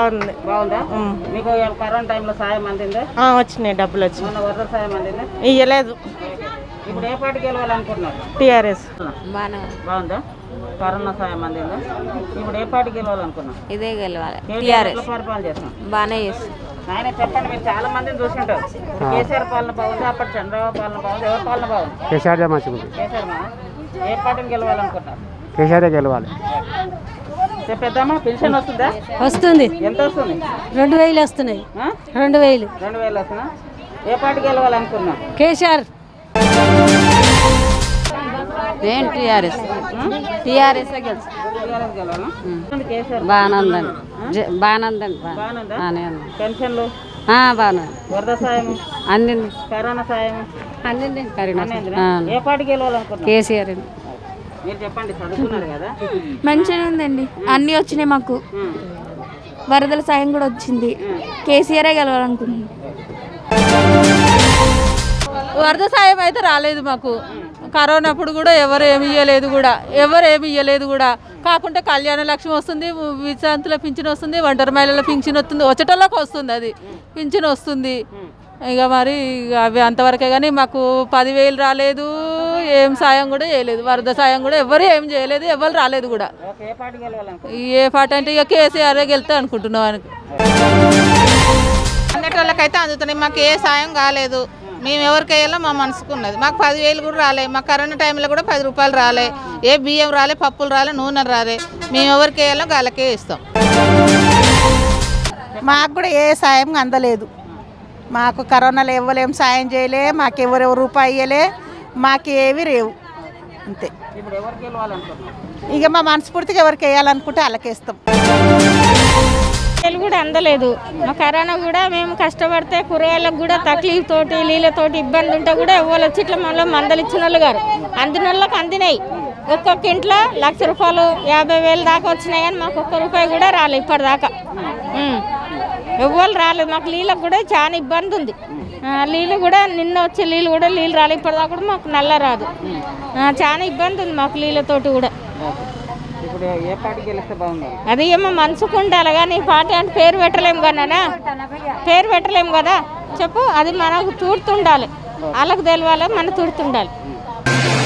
బాగుంది బాగుందా ఉమ్. మీకు కరోనా టైంలో సాయం అందిందా ఆ, వచ్చినాయి డబ్బులు వచ్చినాయి మొన్న వరద సాయం అందిందా ఇయ్యలేదు ఇప్పుడు ఏ పార్టీకి వెళ్ళాలనుకుంటున్నారు టీఆర్ఎస్ బాగానే బాగుందా కరోనా సాయం అందిందా ఇప్పుడు ఏ పార్టీకి వెళ్ళాలనుకున్నాం ఇదే గెలవాలి కేసీఆర్ ఎట్లా పరిపాలన చేస్తాం బాగానే చేస్తుంది ఆయన చెప్పండి మీరు చాలా మందిని చూసింటారు ఇప్పుడు కేసీఆర్ పాలన బాగుంది అప్పటి చంద్రబాబు పాలన బాగుంది ఎవరి పాలన బాగుంది కేసీఆర్ మంచిగా ఉంది కేసీఆర్ మా ఏ పార్టీని గెలవాలనుకుంటున్నారు కేసీఆర్ గెలవాలి చెప్పేద్దామా పెన్షన్ వస్తుందా వస్తుంది ఎంత వస్తుంది రెండు వేలు వస్తున్నాయి ఆ? రెండు వేలు రెండు వేలు వస్తుందా ఏ పార్టీకి వెళ్ళాలనుకున్నాం కేసీఆర్ నేను టీఆర్ఎస్ టీఆర్ఎస్ గెలుసు టీఆర్ఎస్ గెలవాలా కేసీఆర్ బాగానందండి బాగానందండి బాగానుందా బాగానే పెన్షన్లు బాగానే వరద సాయం అందింది కరోనా సాయం అందింది కరీనా అన్నీ అందినా? ఏ పార్టీకి వెళ్ళాలనుకున్నాం కేసీఆర్ మీరు చెప్పండి చదువుకున్నారు కదా మంచిగా ఉందండి అన్నీ వచ్చినాయి మాకు ఉమ్. వరదల సాయం కూడా వచ్చింది కేసీఆర్ గెలవాలనుకుంటున్నాం వరద సాయం అయితే రాలేదు మాకు కరోనా అప్పుడు కూడా ఎవరు ఏమి ఇవ్వలేదు కూడా ఎవరు ఏమి ఇవ్వలేదు కూడా కాకుంటే కళ్యాణ లక్ష్మి వస్తుంది విశాంతుల పింఛన్ వస్తుంది ఒంటరి మహిళల పింఛన్ వస్తుంది వచ్చేటోళ్ళకి వస్తుంది అది పింఛన్ వస్తుంది ఇక మరి ఇక అవి అంతవరకే కానీ మాకు పదివేలు రాలేదు ఏం సాయం కూడా చేయలేదు వరద సాయం కూడా ఎవరు ఏం చేయలేదు ఎవరు రాలేదు కూడా ఓకే ఏ పార్టీకి వెళ్ళాలనుకుంటున్నాం ఏ పాట అంటే ఇక కేసీఆర్ గెలుతా అనుకుంటున్నాం ఆయనకు అన్నిటికైతే అందుతున్నాయి మాకు ఏ సాయం కాలేదు మేము ఎవరికి వేయాలో మా మనసుకు ఉన్నది మాకు పదివేలు కూడా రాలే మా కరోనా టైంలో కూడా పది రూపాయలు రాలే ఏ బియ్యం రాలే పప్పులు రాలే నూనె రాలే మేము ఎవరికి వేయాలో గాలకే ఇస్తాం మాకు కూడా ఏ సాయం అందలేదు మాకు కరోనాలో ఇవ్వలేం సాయం చేయలే మాకు ఎవరెవరు రూపాయి ఇవ్వలే మాకు ఏవి రేవు అంతే ఇప్పుడు ఎవరికి వెళ్ళాలనుకుంటున్నాం ఇక మా మనస్ఫూర్తిగా ఎవరికి వేయాలనుకుంటే వాళ్ళకేస్తాం కూరగాయలు కూడా అందలేదు మా కరోనా కూడా మేము కష్టపడితే కూరగాయలకు కూడా తక్లీఫ్ తోటి నీళ్ళతోటి ఇబ్బంది ఉంటే కూడా ఎవరు వచ్చి ఇట్లా మళ్ళీ మందలు ఇచ్చిన వాళ్ళు గారు అందిన వాళ్ళకి అందినాయి ఒక్కొక్క ఇంట్లో లక్ష రూపాయలు యాభై వేలు దాకా వచ్చినాయి కానీ మాకు ఒక్క రూపాయి కూడా రాలేదు ఇప్పటిదాకా ఉమ్. ఎవ్వరు రాలేదు మాకు నీళ్ళకు కూడా చాలా ఇబ్బంది ఉంది ఆ, నీళ్ళు కూడా నిన్న వచ్చే నీళ్ళు కూడా నీళ్ళు రాలేదు ఇప్పటిదాకా కూడా మాకు నల్ల రాదు ఆ, చాలా ఇబ్బంది ఉంది మాకు నీళ్ళతోటి కూడా ఇప్పుడు ఏ పార్టీకి గెలిస్తే బాగుంది అది ఏమో మనసుకు ఉండాలి కానీ పార్టీ అంటే పేరు పెట్టలేము కదనా పేరు పెట్టలేము కదా చెప్పు అది మనకు తూడుతుండాలి వాళ్ళకు తెలవాలి మన తూడుతుండాలి